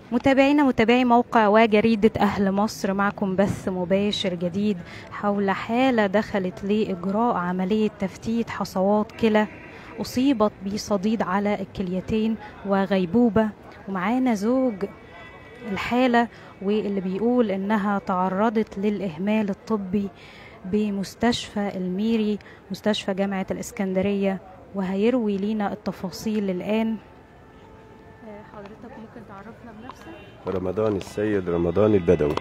متابعينا متابعي موقع وجريدة أهل مصر معكم بث مباشر جديد حول حالة دخلت لإجراء عملية تفتيت حصوات كلى أصيبت بصديد على الكليتين وغيبوبة ومعانا زوج الحالة واللي بيقول إنها تعرضت للإهمال الطبي بمستشفى الميري مستشفى جامعة الإسكندرية وهيروي لينا التفاصيل الآن حضرتك ممكن تعرفنا بنفسك رمضان السيد رمضان البدوي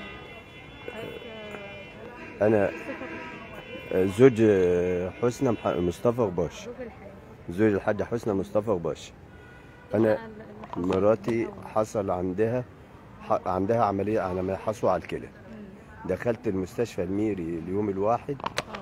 انا زوج حسنى مح- مصطفى غباش زوج الحاج حسنى مصطفى غباش انا مراتي حصل عندها ح- عندها عمليه عمليه حصوه على الكلى دخلت المستشفى الميري اليوم الواحد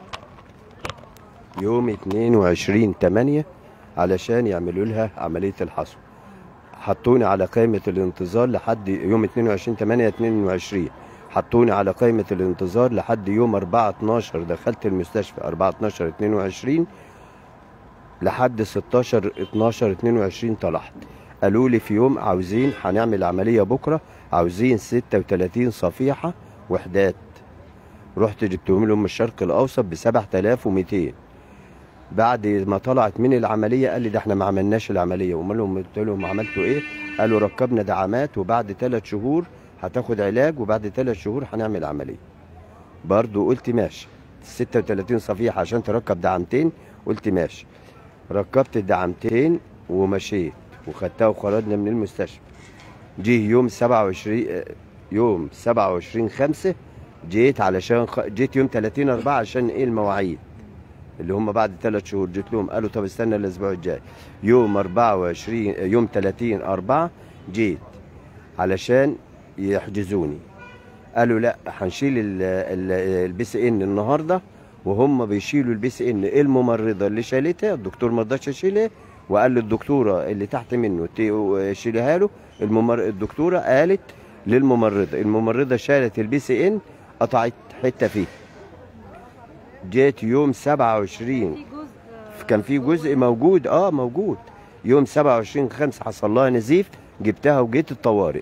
يوم 22 8 علشان يعملوا لها عمليه الحصو حطوني على قائمة الانتظار لحد يوم 22 8 22 حطوني على قائمة الانتظار لحد يوم 4 12 دخلت المستشفى 4 12 22 لحد 16 12 22 طلعت قالوا لي في يوم عاوزين هنعمل عملية بكرة عاوزين 36 صفيحة وحدات رحت جبتهم لهم من الشرق الأوسط ب 7200 بعد ما طلعت من العمليه قال لي ده احنا ما عملناش العمليه وقلت لهم قلت لهم عملتوا ايه؟ قالوا ركبنا دعامات وبعد ثلاث شهور هتاخد علاج وبعد ثلاث شهور هنعمل عمليه. برضو قلت ماشي 36 صفيحه عشان تركب دعامتين قلت ماشي. ركبت الدعامتين ومشيت وخدتها وخرجنا من المستشفى. جه يوم 27 آه، يوم 27 5 جيت علشان خ... جيت يوم 30 4 عشان ايه المواعيد. اللي هم بعد ثلاث شهور جيت لهم قالوا طب استنى الاسبوع الجاي يوم 24 يوم 30 4 جيت علشان يحجزوني قالوا لا هنشيل البي سي ان النهارده وهم بيشيلوا البي سي ان الممرضه اللي شالتها الدكتور ما رضاش يشيلها وقال للدكتوره اللي تحت منه ت- شيلها له الممر... الدكتوره قالت للممرضه الممرضه شالت البي سي ان قطعت حته فيه جيت يوم 27 كان في جزء موجود اه موجود يوم 27 5 حصل لها نزيف جبتها وجيت الطوارئ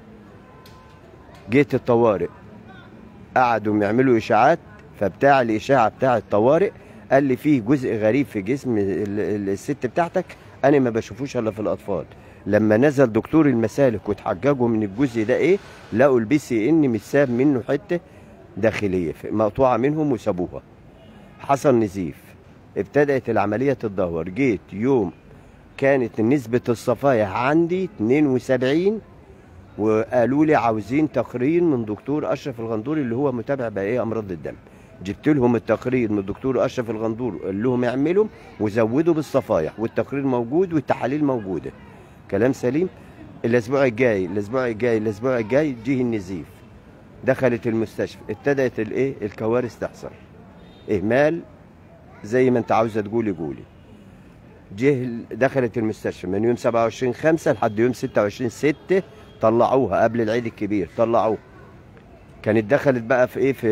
جيت الطوارئ قعدوا يعملوا اشاعات فبتاع الاشاعه بتاع الطوارئ قال لي فيه جزء غريب في جسم ال- ال- الست بتاعتك انا ما بشوفوش الا في الاطفال لما نزل دكتور المسالك وتحججوا من الجزء ده ايه لقوا البي سي ان مش ساب منه حته داخليه مقطوعه منهم وسابوها حصل نزيف ابتدأت العملية تتدهور جيت يوم كانت نسبة الصفايح عندي 72 وقالوا لي عاوزين تقرير من دكتور أشرف الغندوري اللي هو متابع بقى أمراض الدم جبت لهم التقرير من الدكتور أشرف الغندور قال لهم اعملوا وزودوا بالصفايح والتقرير موجود والتحاليل موجودة كلام سليم الأسبوع الجاي الأسبوع الجاي الأسبوع الجاي جه النزيف دخلت المستشفى ابتدأت الايه الكوارث تحصل اهمال زي ما انت عاوزه تقولي قولي جه دخلت المستشفى من يوم 27 5 لحد يوم 26 6 طلعوها قبل العيد الكبير طلعوها كانت دخلت بقى في ايه في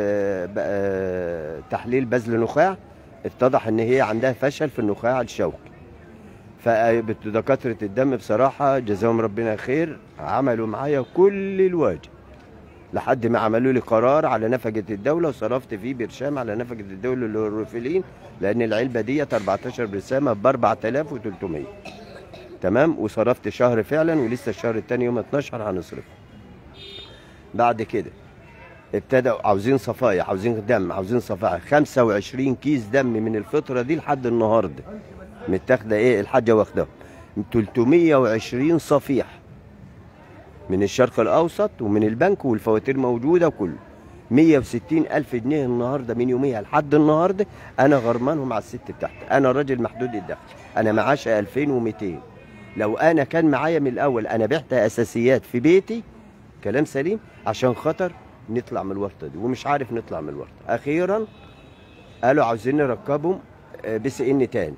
بقى تحليل بذل نخاع اتضح ان هي عندها فشل في النخاع الشوكي فدكاتره الدم بصراحه جزاهم ربنا خير عملوا معايا كل الواجب لحد ما عملوا لي قرار على نفقة الدولة وصرفت فيه برشام على نفقة الدولة للروفيلين لأن العلبة ديت 14 برسامة ب 4300 تمام وصرفت شهر فعلا ولسه الشهر التاني يوم 12 هنصرف بعد كده ابتدوا عاوزين صفايح عاوزين دم عاوزين صفايح 25 كيس دم من الفترة دي لحد النهارده متاخده ايه الحاجة واخداهم 320 صفيحة من الشرق الاوسط ومن البنك والفواتير موجوده وكله 160 الف جنيه النهارده من يوميها لحد النهارده انا غرمانهم على الست بتاعتي انا راجل محدود الدخل انا معاش 2200 لو انا كان معايا من الاول انا بعت اساسيات في بيتي كلام سليم عشان خاطر نطلع من الورطه دي ومش عارف نطلع من الورطه اخيرا قالوا عاوزين نركبهم بي سي ان تاني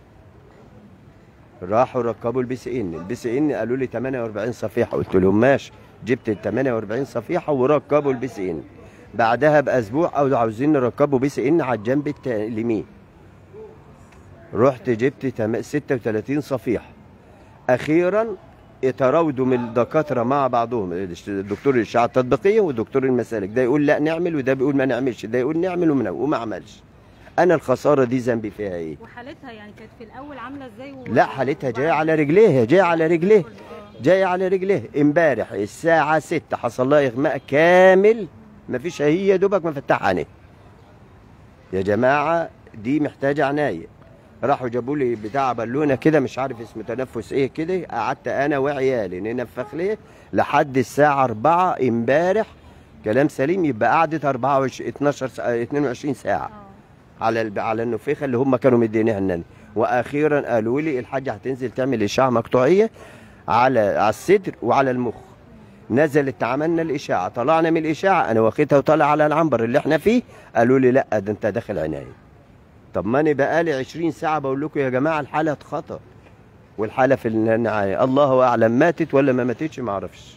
راحوا ركبوا البي سي ان البي سي ان قالوا لي 48 صفيحه قلت لهم ماشي جبت ال 48 صفيحه وركبوا البي سي ان بعدها باسبوع او عاوزين نركبوا بي سي ان على الجنب التا- اليمين رحت جبت تم- 36 صفيحه اخيرا تراودوا من الدكاتره مع بعضهم الدكتور الاشعه التطبيقيه والدكتور المسالك ده يقول لا نعمل وده بيقول ما نعملش ده يقول نعمل وما وما عملش انا الخساره دي ذنبي فيها ايه وحالتها يعني كانت في الاول عامله ازاي و... لا حالتها جايه على رجليها جايه على رجليها آه. جايه على رجليه امبارح الساعة 6 حصل لها إغماء كامل مفيش هي دوبك مفتح عينيه يا جماعة دي محتاجة عناية راحوا جابوا لي بتاع بالونة كده مش عارف اسمه تنفس ايه كده قعدت انا وعيالي ننفخ ليه لحد الساعة 4 امبارح كلام سليم يبقى قعدت 24 12 ساعة 22 ساعة اه على الب... على النفيخه اللي هم كانوا مدينيها لنا واخيرا قالوا لي الحاجه هتنزل تعمل اشعه مقطوعيه على على الصدر وعلى المخ نزلت عملنا الاشاعه طلعنا من الاشاعه انا واخدها وطالع على العنبر اللي احنا فيه قالوا لي لا ده انت داخل عنايه طب ما انا بقالي 20 ساعه بقول لكم يا جماعه الحاله خطا والحاله في العنايه الله اعلم ماتت ولا ما ماتتش ما اعرفش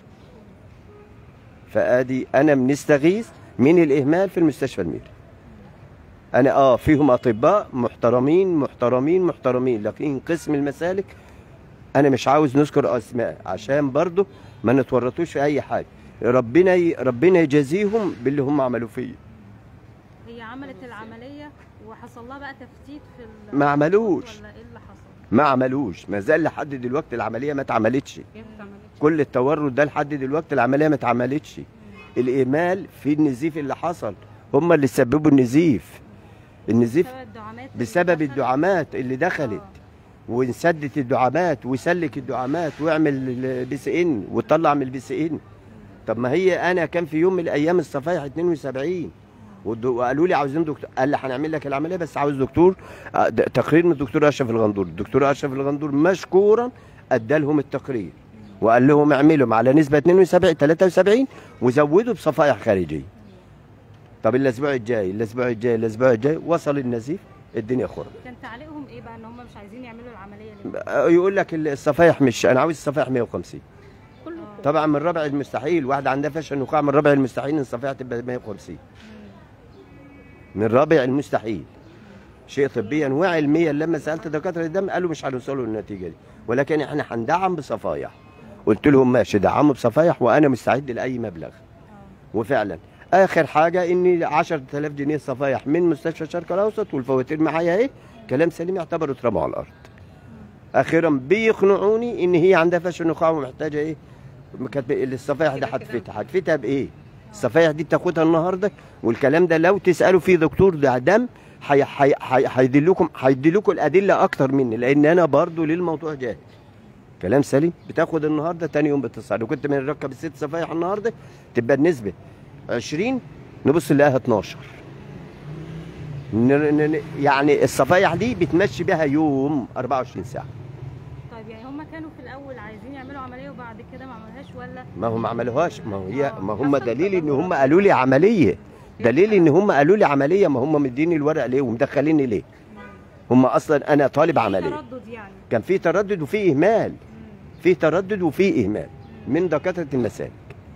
فادي انا بنستغيث من الاهمال في المستشفى الميري انا اه فيهم اطباء محترمين محترمين محترمين لكن قسم المسالك انا مش عاوز نذكر اسماء عشان برضو ما نتورطوش في اي حاجه ربنا ي... ربنا يجازيهم باللي هم عملوا فيا هي عملت العمليه وحصل لها بقى تفتيت في ال- ما عملوش. ولا ايه اللي حصل؟ ما عملوش ما زال لحد دلوقتي العمليه ما اتعملتش كل التورط ده لحد دلوقتي العمليه ما اتعملتش الاهمال في النزيف اللي حصل هم اللي سببوا النزيف النزيف بسبب الدعامات اللي بسبب دخلت؟ الدعامات اللي دخلت ونسدت الدعامات وسلك الدعامات واعمل البي سي ان وطلع من البي سي ان طب ما هي انا كان في يوم من الايام الصفايح 72 والد- وقالوا لي عاوزين دكتور قال لي هنعمل لك العمليه بس عاوز دكتور آه، د- تقرير من الدكتور اشرف الغندور الدكتور اشرف الغندور مشكورا ادى لهم التقرير وقال لهم اعملهم على نسبه 72 73 وزودوا بصفائح خارجيه طب الاسبوع الجاي الاسبوع الجاي الاسبوع الجاي وصل النزيف الدنيا خرب كان تعليقهم ايه بقى ان هم مش عايزين يعملوا العمليه ليه؟ يقول لك الصفايح مش انا عاوز الصفايح 150 كله طبعا من ربع المستحيل واحده عندها فشل نخاع من ربع المستحيل ان الصفيحه تبقى 150 من ربع المستحيل شيء طبيا وعلميا لما سالت دكاتره الدم قالوا مش هنوصلوا للنتيجه دي ولكن احنا هندعم بصفايح قلت لهم ماشي دعموا بصفايح وانا مستعد لاي مبلغ وفعلا اخر حاجه اني 10000 جنيه صفايح من مستشفى الشرق الاوسط والفواتير معايا اهي كلام سليم يعتبروا اترموا على الارض اخيرا بيقنعوني ان هي عندها فشل نخاع ومحتاجه ايه كانت الصفايح دي هتفتها هتفتها بايه الصفايح دي بتاخدها النهارده والكلام ده لو تسالوا في دكتور ده دم هي- هي- هي- هيدلكم هيدلكم الادله اكتر مني لان انا برضو للموضوع جاهز كلام سليم بتاخد النهارده تاني يوم بتصعد لو كنت بنركب الست صفايح النهارده تبقى النسبه 20 نبص نلاقيها 12 ن- ن- ن- يعني الصفايح دي بتمشي بها يوم 24 ساعه طيب يعني هم كانوا في الاول عايزين يعملوا عمليه وبعد كده ما عملوهاش ولا ما هم ما عملوهاش ما هي آه. ما هم حصل دليل ان تطور. هم قالوا لي عمليه دليل ان هم قالوا لي عمليه ما هم مديني الورق ليه ومدخليني ليه هم اصلا انا طالب عمليه تردد يعني كان في تردد وفي اهمال مم. في تردد وفي اهمال من دكاتره المسالك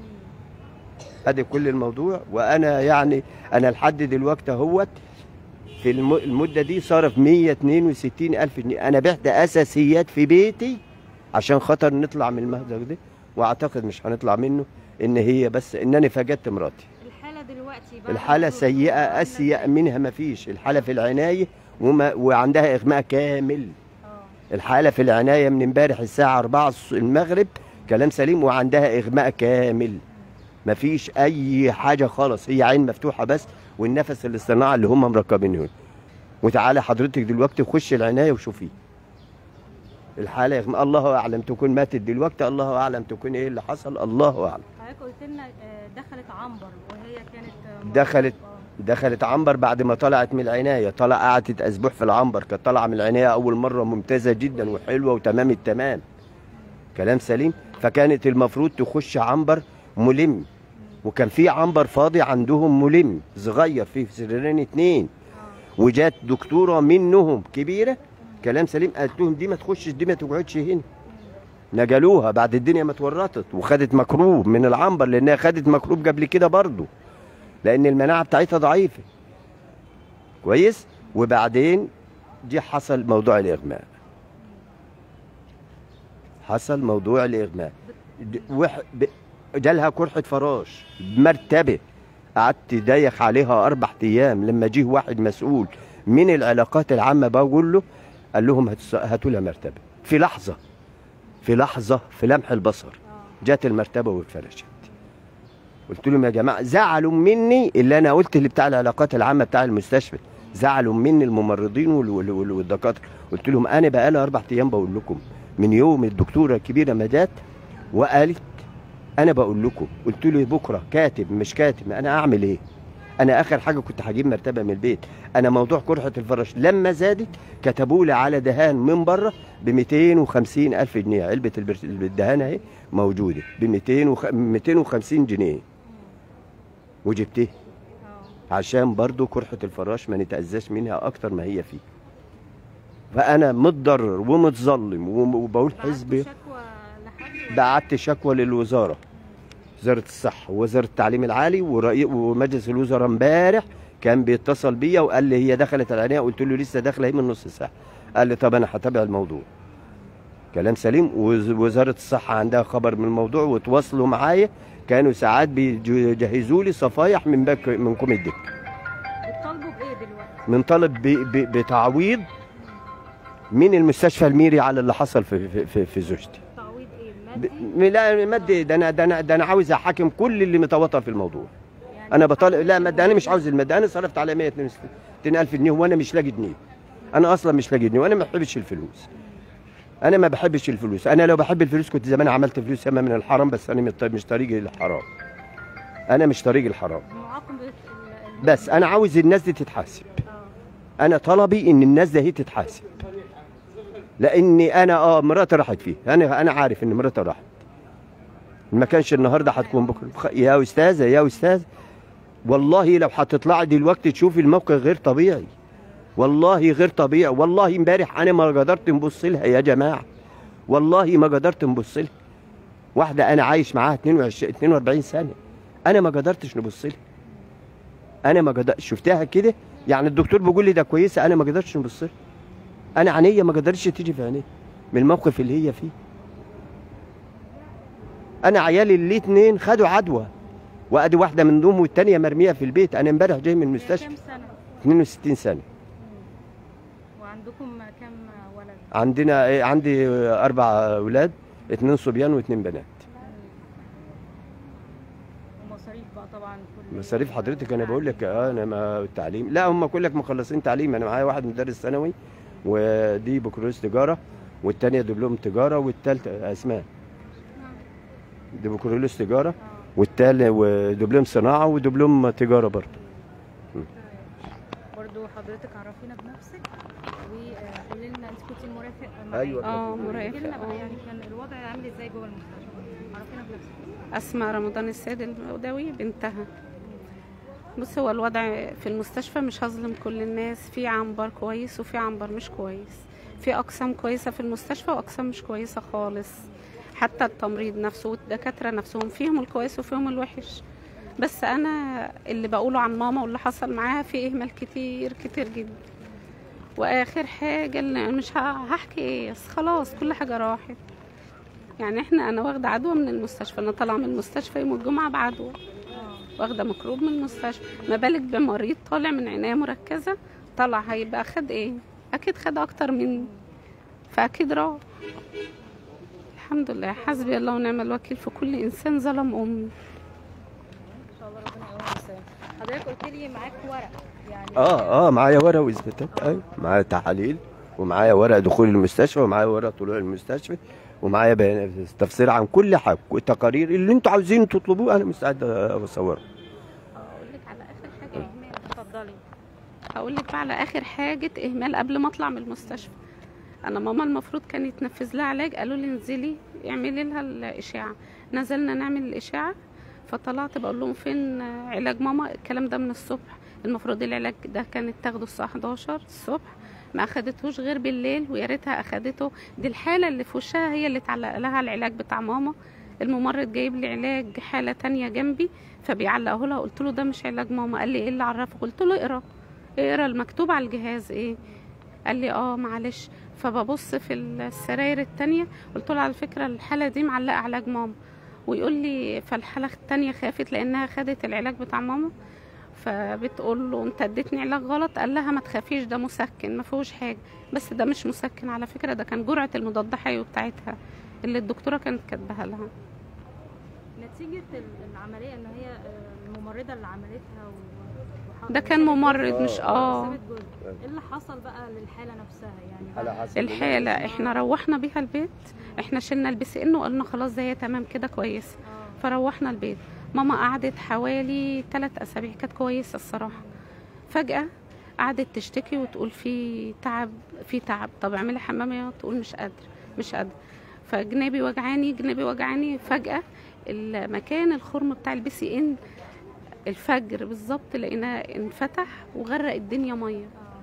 ادي كل الموضوع وانا يعني انا لحد دلوقتي اهوت في الم- المده دي صرف 162 الف جنيه انا بعت اساسيات في بيتي عشان خاطر نطلع من المهزق ده واعتقد مش هنطلع منه ان هي بس ان انا فقدت مراتي الحاله دلوقتي بعد الحاله الدكتور سيئه عاملة اسيء إزاي؟ منها ما فيش الحاله في العنايه وما وعندها اغماء كامل اه الحاله في العنايه من امبارح الساعه 4 الص- المغرب كلام سليم وعندها اغماء كامل مفيش اي حاجه خالص هي عين مفتوحه بس والنفس الاصطناعي اللي هم مركبينه هنا. وتعالى حضرتك دلوقتي خش العنايه وشوفي الحاله إغماء الله اعلم تكون ماتت دلوقتي الله اعلم تكون ايه اللي حصل الله اعلم حضرتك قلت لنا آه، دخلت عنبر وهي كانت آه، دخلت آه. دخلت عنبر بعد ما طلعت من العنايه طلع قعدت اسبوع في العنبر كانت طالعه من العنايه اول مره ممتازه جدا وحلوه وتمام التمام كلام سليم فكانت المفروض تخش عنبر ملم وكان في عنبر فاضي عندهم ملم صغير فيه سريرين اتنين اه وجات دكتوره منهم كبيره كلام سليم قالت لهم دي ما تخشش دي ما تقعدش هنا نقلوها بعد الدنيا ما اتورطت وخدت مكروب من العنبر لانها خدت مكروب قبل كده برضه لان المناعه بتاعتها ضعيفه كويس وبعدين جه حصل موضوع الاغماء حصل موضوع الاغماء د- وح... ب... جالها قرحه فراش مرتبه قعدت دايخ عليها اربع ايام لما جه واحد مسؤول من العلاقات العامه بقول له قال لهم هتس- هاتوا لها مرتبه في لحظه في لحظه في لمح البصر جت المرتبه واتفرشت قلت لهم يا جماعه زعلوا مني اللي انا قلت اللي بتاع العلاقات العامه بتاع المستشفى زعلوا مني الممرضين وال- وال- وال- والدكاتره قلت لهم انا بقالي اربع ايام بقول لكم من يوم الدكتوره الكبيره ما جت وقالت انا بقول لكم قلت له بكره كاتب مش كاتب انا اعمل ايه انا اخر حاجه كنت هجيب مرتبه من البيت انا موضوع قرحه الفراش لما زادت كتبوا لي على دهان من بره ب 250 الف جنيه علبه البر- الدهان اهي موجوده ب 200 وخ... 250 جنيه وجبتها عشان برضو قرحة الفراش ما نتأذاش منها أكتر ما هي فيه فأنا متضرر ومتظلم وم- وبقول حزبي بعت شكوى للوزارة وزارة الصحة ووزارة التعليم العالي ورئي- ومجلس الوزراء امبارح كان بيتصل بيا وقال لي هي دخلت العناية قلت له لسه داخلة هي من نص ساعة قال لي طب أنا هتابع الموضوع كلام سليم وز- وزارة الصحة عندها خبر من الموضوع وتواصلوا معايا كانوا ساعات بيجهزوا لي صفايح من باك من كوم الدك بتطالبوا بايه دلوقتي؟ من طلب ب- ب- بتعويض من المستشفى الميري على اللي حصل في في في, في زوجتي تعويض ايه؟ ب- مادي؟ لا مادي ده انا ده انا ده انا عاوز احاكم كل اللي متوتر في الموضوع يعني انا بطالب لا مادي انا مش عاوز المادي انا صرفت على 162 الف جنيه وانا مش لاقي جنيه انا اصلا مش لاقي جنيه وانا ما بحبش الفلوس انا ما بحبش الفلوس انا لو بحب الفلوس كنت زمان عملت فلوس ياما من الحرام بس انا مت- مش طريقي الحرام انا مش طريقي الحرام معاقبة ال- ال- بس انا عاوز الناس دي تتحاسب آه. انا طلبي ان الناس دي هي تتحاسب لاني انا اه مراتي راحت فيه انا انا عارف ان مراتي راحت ما كانش النهارده هتكون بكره بخ- يا استاذه يا استاذ والله لو هتطلعي دلوقتي تشوفي الموقع غير طبيعي والله غير طبيعي والله امبارح انا ما قدرت نبص لها يا جماعه والله ما قدرت نبص لها واحده انا عايش معاها 22 42 سنه انا ما قدرتش نبص لها انا ما قدرت شفتها كده يعني الدكتور بيقول لي ده كويسه انا ما قدرتش نبص لها انا عينيا ما قدرتش تيجي في عينيا من الموقف اللي هي فيه انا عيالي الاثنين خدوا عدوى وادي واحده من دوم والتانيه مرميه في البيت انا امبارح جاي من المستشفى كام سنة؟ 62 سنه وعندكم كام ولد؟ عندنا إيه، عندي اربع اولاد اثنين صبيان واثنين بنات ومصاريف بقى طبعا كل مصاريف حضرتك انا بقول لك اه انا ما التعليم لا هم كلك مخلصين تعليم انا معايا واحد مدرس ثانوي ودي بكالوريوس تجاره والثانيه دبلوم تجاره والثالثه اسماء دي بكالوريوس تجاره آه. والتالت ودبلوم صناعه ودبلوم تجاره برضه برضو حضرتك عرفينا بنفسك وقولي لنا انت كنت المرافق معايا. أيوة. اه احكي مرافق لنا بقى آه. يعني كان الوضع عامل ازاي جوه المستشفى عرفينا بنفسك اسماء رمضان السيد المودوي بنتها بص هو الوضع في المستشفى مش هظلم كل الناس في عنبر كويس وفي عنبر مش كويس في اقسام كويسه في المستشفى واقسام مش كويسه خالص حتى التمريض نفسه والدكاتره نفسهم فيهم الكويس وفيهم الوحش بس انا اللي بقوله عن ماما واللي حصل معاها في اهمال كتير كتير جدا واخر حاجه اللي مش ه- هحكي ايه بس خلاص كل حاجه راحت يعني احنا انا واخده عدوى من المستشفى انا طالعه من المستشفى يوم الجمعه بعدوى واخده ميكروب من المستشفى ما بالك بمريض طالع من عنايه مركزه طلع هيبقى خد ايه اكيد خد اكتر مني فاكيد راح الحمد لله حسبي الله ونعم الوكيل في كل انسان ظلم امي ان شاء الله ربنا يقوم بالسلامه حضرتك قلت لي معاك ورق يعني اه اه معايا ورق واثباتات ايوه معايا تحاليل ومعايا ورق دخول المستشفى ومعايا ورق طلوع المستشفى ومعايا بيان- تفسير عن كل حاجه والتقارير اللي انتوا عاوزين تطلبوه انا مستعد اصوره اقول لك على اخر حاجه اهمال اتفضلي هقول لك بقى على اخر حاجه اهمال قبل ما اطلع من المستشفى انا ماما المفروض كان يتنفذ لها علاج قالوا لي انزلي اعملي لها الاشعه نزلنا نعمل الاشعه فطلعت بقول لهم فين علاج ماما الكلام ده من الصبح المفروض العلاج ده كانت تاخده الساعه 11 الصبح ما اخدتهوش غير بالليل ويا ريتها اخدته دي الحاله اللي في وشها هي اللي اتعلق لها العلاج بتاع ماما الممرض جايب لي علاج حاله تانية جنبي فبيعلقه لها قلت له ده مش علاج ماما قال لي ايه اللي عرفك قلت له اقرا اقرا المكتوب على الجهاز ايه قال لي اه معلش فببص في السراير التانية قلت له على فكرة الحالة دي معلقة علاج ماما ويقول لي فالحالة التانية خافت لأنها خدت العلاج بتاع ماما فبتقول له انت اديتني علاج غلط قال لها ما تخافيش ده مسكن ما فيهوش حاجه بس ده مش مسكن على فكره ده كان جرعه المضاد حيوي بتاعتها اللي الدكتوره كانت كاتباها لها نتيجة العملية ان هي آه، الممرضة اللي عملتها و... ده كان ممرض مش اه سابت جزء. ايه اللي حصل بقى للحالة نفسها يعني على بعد- حسب الحاله احنا روحنا بيها البيت احنا شلنا البي سي ان وقلنا خلاص ده هي تمام كده كويس آه. فروحنا البيت ماما قعدت حوالي ثلاث اسابيع كانت كويسه الصراحه فجاه قعدت تشتكي وتقول في تعب في تعب طب اعملي حمام يا تقول مش قادر مش قادر فجنابي وجعاني جنابي وجعاني فجاه المكان الخرم بتاع البي سي ان الفجر بالظبط لقيناه انفتح وغرق الدنيا ميه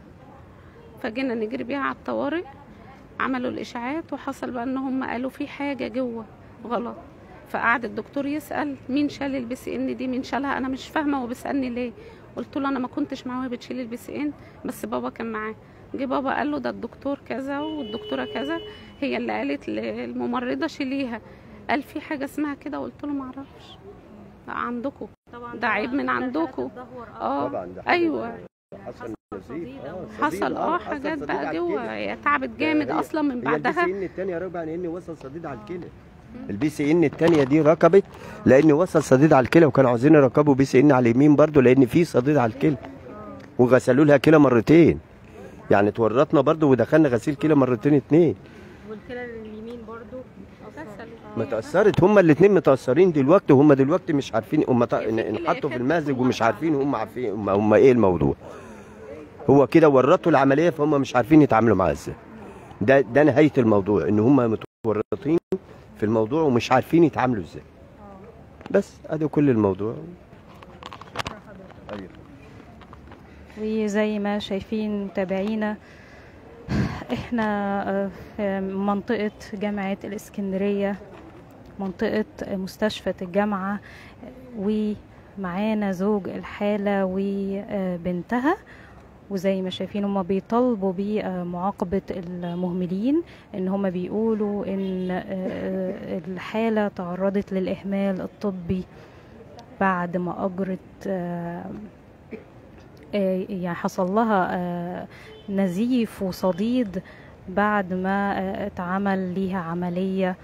فجينا نجري بيها على الطوارئ عملوا الاشاعات وحصل بقى ان هم قالوا في حاجه جوه غلط فقعد الدكتور يسال مين شال البي سي ان دي مين شالها انا مش فاهمه هو بيسالني ليه قلت له انا ما كنتش معاه وهي بتشيل البي سي ان بس بابا كان معاه جه بابا قال له ده الدكتور كذا والدكتوره كذا هي اللي قالت للممرضه شيليها قال في حاجه اسمها كده قلت له ما اعرفش عندكم طبعا ده عيب من عندكم. اه طبعا ده حاجة ايوه حصل نزيف صديد آه، أو- صديد، حصل اه حصل حاجات صديد بقى على جوه الكلى. هي تعبت جامد هي- اصلا من هي البي بعدها سي ان الثانيه ربع لان وصل صديد على الكلى البي سي ان الثانيه دي ركبت لان وصل صديد على الكلى وكانوا عاوزين يركبوا بي سي ان على اليمين برضو لان في صديد على الكلى وغسلوا لها كلى مرتين يعني اتورطنا برضو ودخلنا غسيل كلى مرتين اتنين والكلى اليمين برضو ما تأثرت هما الاثنين متأثرين دلوقتي وهم دلوقتي مش عارفين هم في كلى انحطوا في خدت المازج هم ومش بعض. عارفين هم عارفين هم, هم ايه الموضوع هو كده ورطوا العمليه فهم مش عارفين يتعاملوا معاها ازاي ده ده نهايه الموضوع ان هم متورطين في الموضوع ومش عارفين يتعاملوا ازاي بس ادي كل الموضوع أيوة. وزي ما شايفين متابعينا احنا آه، في منطقة جامعة الاسكندرية منطقة مستشفى الجامعة ومعانا زوج الحالة وبنتها وزي ما شايفين هما بيطالبوا بمعاقبة المهملين ان هما بيقولوا ان آه، الحالة تعرضت للإهمال الطبي بعد ما أجرت آه، آه، يعني حصل لها آه، نزيف وصديد بعد ما آه، اتعمل ليها عملية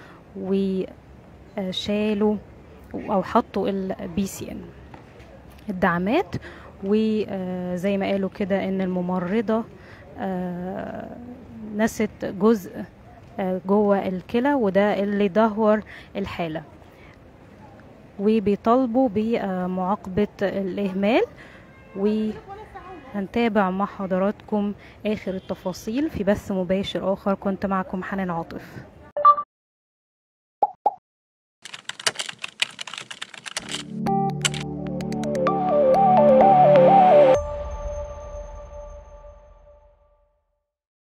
وشالوا أو حطوا البي سي ان الدعامات وزي ما قالوا كده ان الممرضة آه، نست جزء آه، جوه الكلى وده اللي دهور الحالة وبيطالبوا بمعاقبة الإهمال وهنتابع مع حضراتكم آخر التفاصيل في بث مباشر آخر كنت معكم حنان عاطف